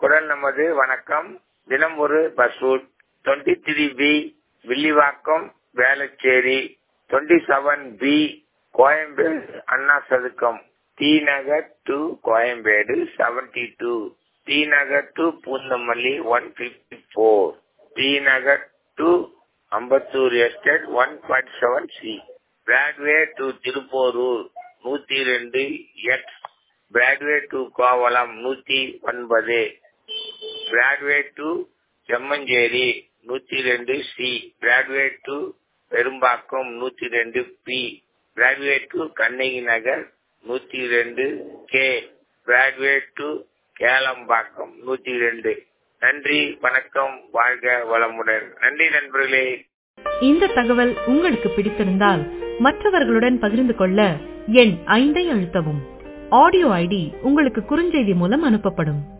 குரல் நமது வணக்கம் தினம் ஒரு bus route twenty three B Villivakkam Velachery twenty seven B Koyambedu Anna சதுக்கம் T Nagar to Koyambedu seventy two T Nagar to Poonamallee one fifty four T Nagar to Ambattur estate one point seven C Broadway to Thiruporur நூத்தி ரெண்டு X Broadway to Kovalam நூத்தி ஒன்பது பிராட்வே டு செம்மஞ்சேரி நூத்தி ரெண்டு C Broadway to Perumbakkam நூத்தி ரெண்டு B Broadway to Kannagi Nagar நூத்தி ரெண்டு கே பிராட்வே டு கேளம்பாக்கம் நூத்தி ரெண்டு நன்றி வணக்கம் வாழ்க வளமுடன் நன்றி நண்பர்களே இந்த தகவல் உங்களுக்கு பிடித்திருந்தால் மற்றவர்களுடன் பகிர்ந்து கொள்ள எண் ஐந்தை அழுத்தவும் ஆடியோ ஐடி உங்களுக்கு குறுஞ்செய்தி மூலம் அனுப்பப்படும்